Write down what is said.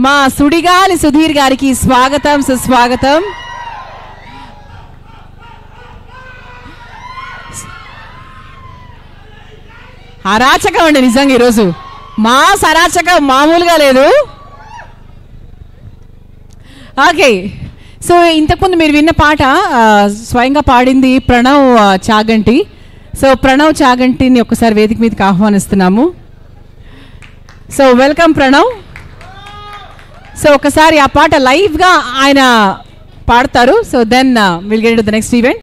మా సుడిగాలి సుధీర్ గారికి స్వాగతం సుస్వాగతం అరాచకం అండి నిజంగా ఈరోజు మా అరాచకం మామూలుగా లేదు ఓకే సో ఇంతకుముందు మీరు విన్న పాట ఆ, స్వయంగా పాడింది ప్రణవ్ ఆ, చాగంటి సో ప్రణవ్ చాగంటిని ఒకసారి వేదిక మీదకి ఆహ్వానిస్తున్నాము సో వెల్కమ్ ప్రణవ్ సో ఒకసారి ఆ పాట లైవ్గా ఆయన పాడతారు so then will get to the next event